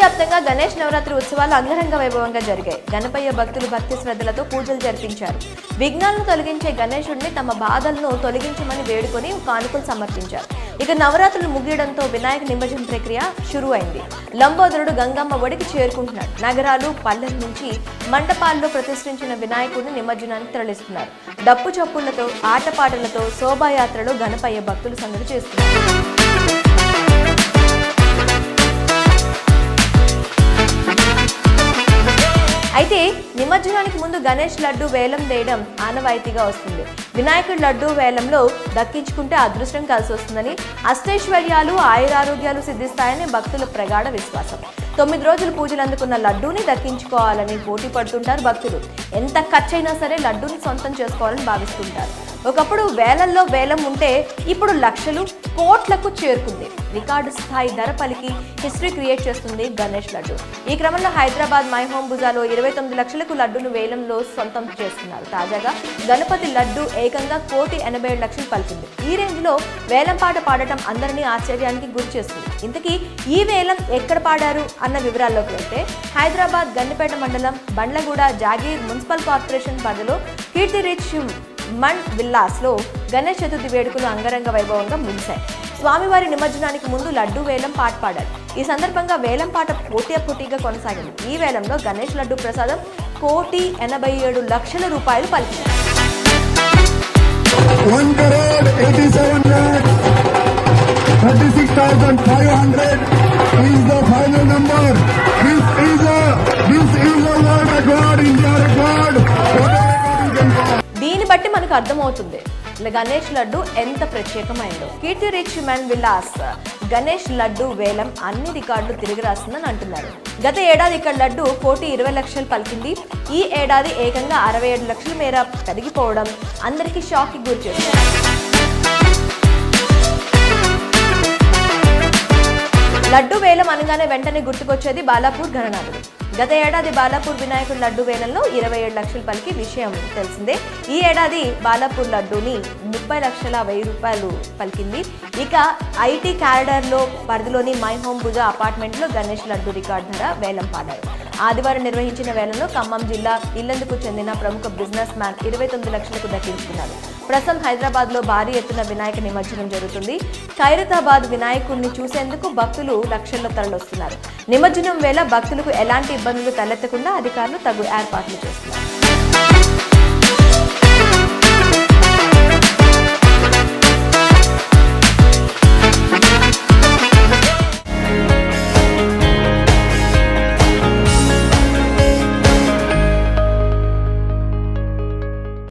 వ్యాప్తంగా గణేష్ నవరాత్రి ఉత్సవాలు అంగరంగ వైభవంగా జరిగాయి గణపయ్య భక్తులు భక్తి శ్రద్ధలతో పూజలు జరిపించారు విఘ్నాలను తొలగించే గణేశుడిని తమ బాధలను తొలగించమని వేడుకొని కానుకలు సమర్పించారు ఇక నవరాత్రులు ముగియడంతో వినాయక నిమజ్జన ప్రక్రియ షురు అయింది లంబోదరుడు గంగమ్మ ఒడికి చేరుకుంటున్నాడు నగరాలు పల్లెల నుంచి మంటపాల్లో ప్రతిష్ఠించిన వినాయకుడిని నిమజ్జనానికి తరలిస్తున్నారు డప్పు చప్పుళ్లతో ఆటపాటలతో శోభాయాత్రలో గణపయ్య భక్తులు సందడి చేస్తున్నారు అయితే నిమజ్జనానికి ముందు గణేష్ లడ్డు వేలం వేయడం ఆనవాయితీగా వస్తుంది వినాయకుడి లడ్డు వేలంలో దక్కించుకుంటే అదృష్టం కలిసి వస్తుందని అష్టైశ్వర్యాలు ఆయురారోగ్యాలు సిద్ధిస్తాయని భక్తుల ప్రగాఢ విశ్వాసం తొమ్మిది రోజులు పూజలు అందుకున్న లడ్డూని దక్కించుకోవాలని పోటీ పడుతుంటారు భక్తులు ఎంత ఖర్చైనా సరే లడ్డూని సొంతం చేసుకోవాలని భావిస్తుంటారు ఒకప్పుడు వేలల్లో వేలం ఉంటే ఇప్పుడు లక్షలు కోట్లకు చేరుకుంది రికార్డు స్థాయి ధర పలికి హిస్టరీ క్రియేట్ చేస్తుంది గణేష్ లడ్డు ఈ క్రమంలో హైదరాబాద్ మై హోమ్ బుజాలో ఇరవై తొమ్మిది లక్షలకు లడ్డును వేలంలో సొంతం చేస్తున్నారు తాజాగా గణపతి లడ్డు ఏకంగా కోటి ఎనభై ఏడు లక్షలు పలికింది ఈ రేంజ్ లో వేలం పాట పాడటం అందరినీ ఆశ్చర్యానికి గురి చేస్తుంది ఇంతకీ ఈ వేలం ఎక్కడ పాడారు అన్న వివరాల్లోకి వెళ్తే హైదరాబాద్ గండిపేట మండలం బండ్లగూడ జాగీర్ మున్సిపల్ కార్పొరేషన్ పరిధిలో కీర్తి రిచ్ మణ్ విల్లాస్లో గణేష్ చతుర్థి వేడుకలు అంగరంగ వైభవంగా ముగిశాయి స్వామివారి నిమజ్జనానికి ముందు లడ్డు వేలం పాట పాడారు ఈ సందర్భంగా వేలం పాట పోటీ పోటీగా కొనసాగింది ఈ వేలంలో గణేష్ లడ్డు ప్రసాదం కోటి ఎనభై ఏడు లక్షల రూపాయలు పలికింది one crore eighty-seven lakh thirty-six thousand five hundred is the final number. This is a this is a world record, India record. What a record you can call. దీన్ని బట్టి మనకు అర్థమవుతుంది ఇలా గణేష్ లడ్డు ఎంత ప్రత్యేకమైందో Keerthi rich man villas Ganesh laddu వేలం అన్ని రికార్డులు తిరిగి రాస్తుందని అంటున్నారు గత ఏడాది ఇక్కడ లడ్డు కోటి ఇరవై లక్షలు పలికింది ఈ ఏడాది ఏకంగా అరవై ఏడు లక్షల మేర పెరిగిపోవడం అందరికీ షాక్కి గురి చేస్తుంది లడ్డు వేలం అనగానే వెంటనే గుర్తుకొచ్చేది బాలాపూర్ గణనాథుడు గత ఏడాది బాలాపూర్ వినాయకుడి లడ్డు వేలంలో ఇరవై ఏడు లక్షలు పలికి విషయం తెలిసిందే ఈ ఏడాది బాలాపూర్ లడ్డూని ముప్పై లక్షల వెయ్యి రూపాయలు పలికింది ఇక ఐటీ క్యారిడర్లో పరిధిలోని మై హోమ్ భుజ అపార్ట్మెంట్లో గణేష్ లడ్డు రికార్డ్ ధర వేలం పాడారు ఆదివారం నిర్వహించిన వేలంలో ఖమ్మం జిల్లా ఇల్లందుకు చెందిన ప్రముఖ బిజినెస్ మ్యాన్ ఇరవై తొమ్మిది లక్షలకు దక్కించుకున్నారు ప్రస్తుతం హైదరాబాద్ లో భారీ ఎత్తున వినాయక నిమజ్జనం జరుగుతుంది ఖైరతాబాద్ వినాయకుడిని చూసేందుకు భక్తులు లక్షల్లో తరలొస్తున్నారు నిమజ్జనం వేళ భక్తులకు ఎలాంటి ఇబ్బందులు తలెత్తకుండా అధికారులు తగు ఏర్పాట్లు చేస్తున్నారు